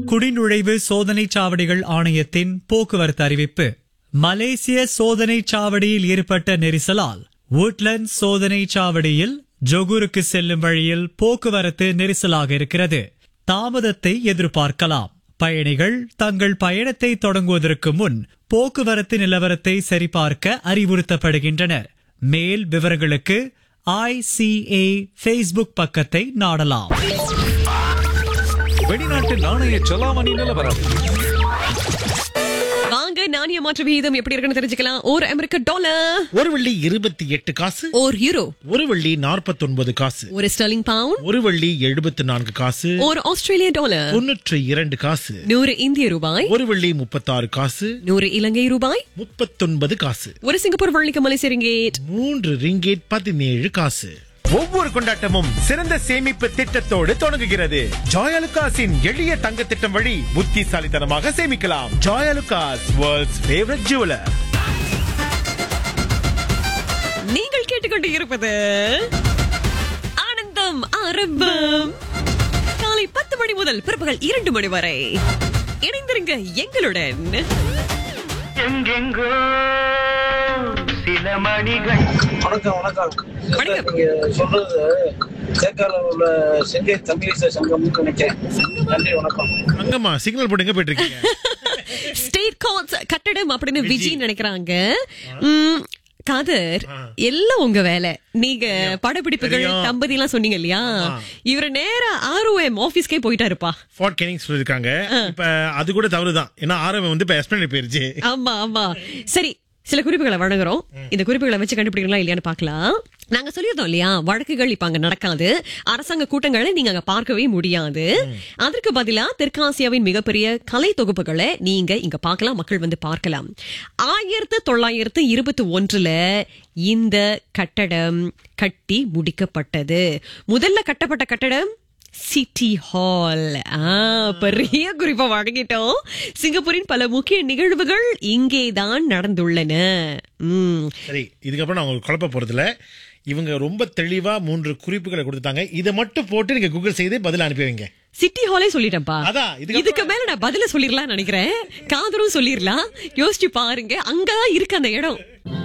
குடிநுழைவு சோதனைச் சாவடிகள் ஆணையத்தின் போக்குவரத்து அறிவிப்பு மலேசிய சோதனைச் சாவடியில் ஏற்பட்ட நெரிசலால் woodlands சோதனைச் சாவடியில் ஜொகூருக்கு செல்லும் வழியில் போக்குவரத்து நெரிசலாக இருக்கிறது தாமதத்தை எதிர்பார்க்கலாம் பயணிகள் தங்கள் பயணத்தை தொடங்குவதற்கு முன் போக்குவரத்து நிலவரத்தை சரிபார்க்க அறிவுறுத்தப்படுகின்றனர் மேல் விவரங்களுக்கு ஐசிஏ ஃபேஸ்புக் பக்கத்தை நாடலாம் வெளிநாட்டு நாணய செலாவணி நிலவரம் வாங்க நாணய மாற்று விகிதம் எப்படி இருக்குன்னு தெரிஞ்சுக்கலாம் ஒரு அமெரிக்க டாலர் ஒரு வெள்ளி இருபத்தி எட்டு காசு ஒரு யூரோ ஒரு வெள்ளி நாற்பத்தொன்பது காசு ஒரு ஸ்டர்லிங் பவுண்ட் ஒரு வெள்ளி எழுபத்தி நான்கு காசு ஒரு ஆஸ்திரேலிய டாலர் தொன்னூற்றி இரண்டு காசு நூறு இந்திய ரூபாய் ஒரு வெள்ளி முப்பத்தாறு காசு நூறு இலங்கை ரூபாய் முப்பத்தொன்பது காசு ஒரு சிங்கப்பூர் வள்ளிக்கு மலேசிய ரிங்கேட் மூன்று ரிங்கேட் பதினேழு காசு ஒவ்வொரு கொண்டாட்டமும் சிறந்த சேமிப்பு திட்டத்தோடு தொடங்குகிறது ஜாயலுகாஸின் எளிய தங்க திட்டம் வழி புத்திசாலித்தனமாக சேமிக்கலாம் ஜாயலுகாஸ் வேர்ல்ட்ஸ் ஃபேவரட் ஜுவலர் நீங்கள் கேட்டுக்கொண்டு இருப்பது ஆனந்தம் ஆரம்பம் காலை பத்து மணி முதல் பிற்பகல் இரண்டு மணி வரை இணைந்திருங்க எங்களுடன் எங்கெங்கோ சில மணிகள் வணக்கம் வணக்கம் வணக்கம். நீங்க சொல்றது தேக்கால உள்ள செங்கை தமிழிசை சங்கம்னு நினைக்கிறேன் நன்றி வணக்கம் அங்கம்மா சிக்னல் போட்டு எங்க போயிட்டு இருக்கீங்க ஸ்டேட் கார்ட்ஸ் கட்டடம் அப்படின்னு விஜய் நினைக்கிறாங்க உம், காதர் எல்லாம் உங்க வேலை நீங்க படப்பிடிப்புகள் தெரியும். தம்பதி எல்லாம் சொன்னீங்க இல்லையா இவரு நேரா ஆர்ஓஎம் ஆபீஸ்க்கே போயிட்டாருப்பா ஃபார்ட் கெனிங் சொல்லிருக்காங்க இப்ப அது கூட தவறுதான் ஏன்னா ஆரம்பம் வந்து இப்ப எஸ்பிளேன் போயிருச்சு ஆமா ஆமா சரி சில குறிப்புகளை வழங்குறோம் இந்த குறிப்புகளை வச்சு கண்டுபிடிக்கலாம் இல்லையான்னு பார்க்கலாம் நாங்க சொல்லியிருந்தோம் இல்லையா வழக்குகள் இப்ப அங்க நடக்காது அரசாங்க கூட்டங்களை நீங்க அங்க பார்க்கவே முடியாது அதற்கு பதிலா தெற்காசியாவின் மிகப்பெரிய கலை தொகுப்புகளை நீங்க இங்க பார்க்கலாம் மக்கள் வந்து பார்க்கலாம் ஆயிரத்து தொள்ளாயிரத்து இருபத்தி ஒன்றுல இந்த கட்டடம் கட்டி முடிக்கப்பட்டது முதல்ல கட்டப்பட்ட கட்டடம் சிட்டி ஹால் பெரிய குறிப்பா வழங்கிட்டோம் சிங்கப்பூரின் பல முக்கிய நிகழ்வுகள் இங்கேதான் நடந்துள்ளன உம் சரி இதுக்கப்புறம் நான் உங்களுக்கு குழப்ப போறதுல இவங்க ரொம்ப தெளிவா மூன்று குறிப்புகளை கொடுத்துட்டாங்க இதை மட்டும் போட்டு நீங்க கூகுள் செய்து பதில் அனுப்பி வைங்க சிட்டி ஹாலே சொல்லிட்டேன்ப்பா அதான், இதுக்கு இதுக்கு மேல நான் பதில சொல்லிடலாம் நினைக்கிறேன் காதலும் சொல்லிடலாம் யோசிச்சு பாருங்க அங்கதான் இருக்கு அந்த இடம்